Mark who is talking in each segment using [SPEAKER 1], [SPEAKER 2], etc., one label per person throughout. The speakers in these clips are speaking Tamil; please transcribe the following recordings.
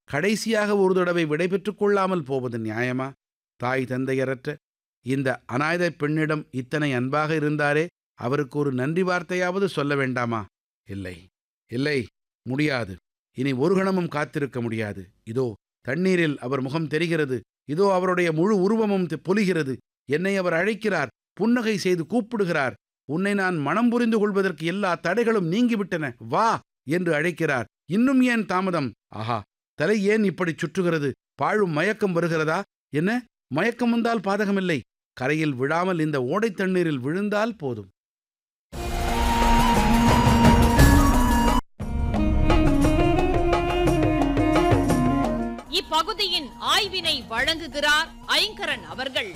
[SPEAKER 1] கடைசியாக ஒரு தடவை விடை பெற்றுக் கொள்ளாமல் போவது நியாயமா தாய் தந்தையரற்ற இந்த அநாயத பெண்ணிடம் இத்தனை அன்பாக இருந்தாரே அவருக்கு ஒரு நன்றி வார்த்தையாவது சொல்ல வேண்டாமா இல்லை இல்லை முடியாது இனி ஒரு கணமும் காத்திருக்க முடியாது இதோ தண்ணீரில் அவர் முகம் தெரிகிறது இதோ அவருடைய முழு உருவமும் தெ- பொலிகிறது என்னை அவர் அழைக்கிறார் புன்னகை செய்து கூப்பிடுகிறார் உன்னை நான் மனம் புரிந்து கொள்வதற்கு எல்லா தடைகளும் நீங்கிவிட்டன வா என்று அழைக்கிறார் இன்னும் ஏன் தாமதம் ஆஹா தலை ஏன் இப்படி சுற்றுகிறது பாழும் மயக்கம் வருகிறதா என்ன மயக்கம் வந்தால் பாதகமில்லை கரையில் விழாமல் இந்த ஓடைத் தண்ணீரில் விழுந்தால் போதும்
[SPEAKER 2] இப்பகுதியின் ஆய்வினை வழங்குகிறார் ஐங்கரன் அவர்கள்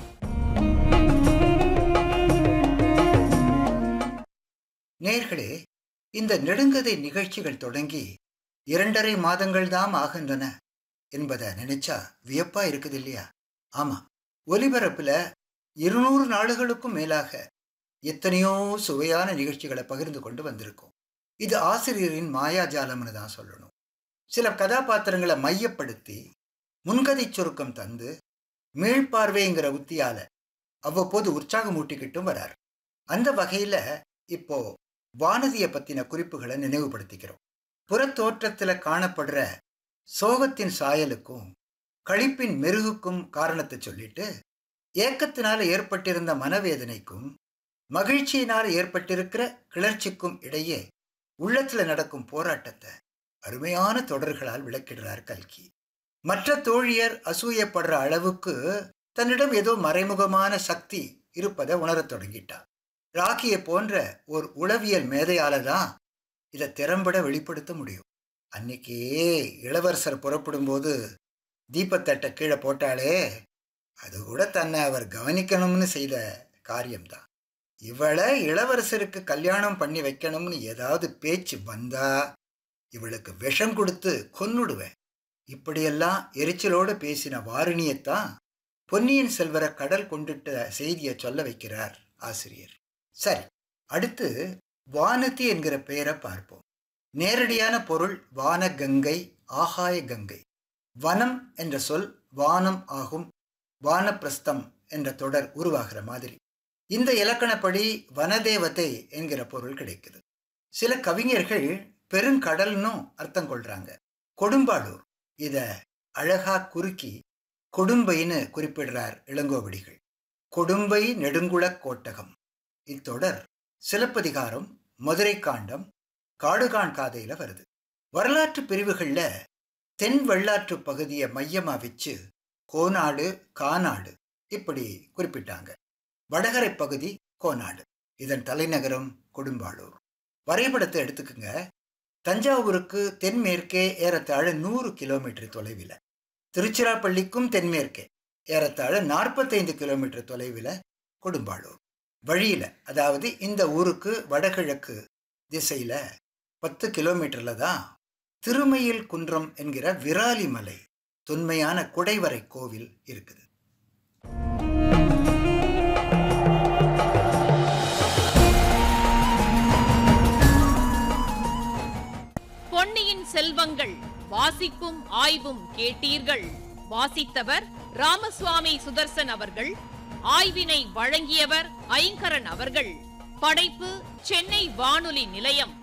[SPEAKER 3] நேர்களே இந்த நெடுங்கதை நிகழ்ச்சிகள் தொடங்கி இரண்டரை மாதங்கள் தான் ஆகின்றன என்பதை நினைச்சா வியப்பா இருக்குது இல்லையா ஆமா ஒலிபரப்புல இருநூறு நாடுகளுக்கும் மேலாக எத்தனையோ சுவையான நிகழ்ச்சிகளை பகிர்ந்து கொண்டு வந்திருக்கோம் இது ஆசிரியரின் மாயாஜாலம்னு தான் சொல்லணும் சில கதாபாத்திரங்களை மையப்படுத்தி முன்கதை சுருக்கம் தந்து மீள்பார்வைங்கிற உத்தியால அவ்வப்போது உற்சாகமூட்டிக்கிட்டும் வரார் அந்த வகையில இப்போ வானதியை பத்தின குறிப்புகளை நினைவுபடுத்திக்கிறோம் புறத்தோற்றத்துல காணப்படுற சோகத்தின் சாயலுக்கும் களிப்பின் மெருகுக்கும் காரணத்தை சொல்லிட்டு ஏக்கத்தினால ஏற்பட்டிருந்த மனவேதனைக்கும் மகிழ்ச்சியினால் ஏற்பட்டிருக்கிற கிளர்ச்சிக்கும் இடையே உள்ளத்துல நடக்கும் போராட்டத்தை அருமையான தொடர்களால் விளக்கிடுறார் கல்கி மற்ற தோழியர் அசூயப்படுற அளவுக்கு தன்னிடம் ஏதோ மறைமுகமான சக்தி இருப்பதை உணரத் தொடங்கிட்டார் ராக்கியை போன்ற ஒரு உளவியல் மேதையால தான் இதை திறம்பட வெளிப்படுத்த முடியும் அன்னைக்கே இளவரசர் புறப்படும் போது தீபத்தட்டை கீழே போட்டாலே அது கூட தன்னை அவர் கவனிக்கணும்னு செய்த காரியம்தான் இவளை இளவரசருக்கு கல்யாணம் பண்ணி வைக்கணும்னு ஏதாவது பேச்சு வந்தா இவளுக்கு விஷம் கொடுத்து கொன்னுடுவேன் இப்படியெல்லாம் எரிச்சலோடு பேசின வாரிணியத்தான் பொன்னியின் செல்வரை கடல் கொண்டுட்ட செய்தியை சொல்ல வைக்கிறார் ஆசிரியர் சரி அடுத்து வானதி என்கிற பெயரை பார்ப்போம் நேரடியான பொருள் வானகங்கை ஆகாய கங்கை வனம் என்ற சொல் வானம் ஆகும் வானப்பிரஸ்தம் என்ற தொடர் உருவாகிற மாதிரி இந்த இலக்கணப்படி வனதேவதை என்கிற பொருள் கிடைக்குது சில கவிஞர்கள் பெருங்கடல்னும் அர்த்தம் கொள்றாங்க கொடும்பாளூர் இத அழகா குறுக்கி கொடும்பைன்னு குறிப்பிடுறார் இளங்கோவடிகள் கொடும்பை நெடுங்குளக் கோட்டகம் இத்தொடர் சிலப்பதிகாரம் மதுரை காண்டம் காடுகான் காதையில வருது வரலாற்று பிரிவுகள்ல தென் வெள்ளாற்று பகுதியை மையமா வச்சு கோநாடு காநாடு இப்படி குறிப்பிட்டாங்க வடகரை பகுதி கோநாடு இதன் தலைநகரம் கொடும்பாளூர் வரைபடத்தை எடுத்துக்குங்க தஞ்சாவூருக்கு தென்மேற்கே ஏறத்தாழ நூறு கிலோமீட்டர் தொலைவில் திருச்சிராப்பள்ளிக்கும் தென்மேற்கே ஏறத்தாழ நாற்பத்தைந்து கிலோமீட்டர் தொலைவில் கொடும்பாளூர் வழியில் அதாவது இந்த ஊருக்கு வடகிழக்கு திசையில் பத்து கிலோமீட்டரில் தான் திருமயில் குன்றம் என்கிற விராலி மலை தொன்மையான குடைவரை கோவில் இருக்குது
[SPEAKER 2] பொன்னியின் செல்வங்கள் வாசிப்பும் ஆய்வும் கேட்டீர்கள் வாசித்தவர் ராமசுவாமி சுதர்சன் அவர்கள் ஆய்வினை வழங்கியவர் ஐங்கரன் அவர்கள் படைப்பு சென்னை வானொலி நிலையம்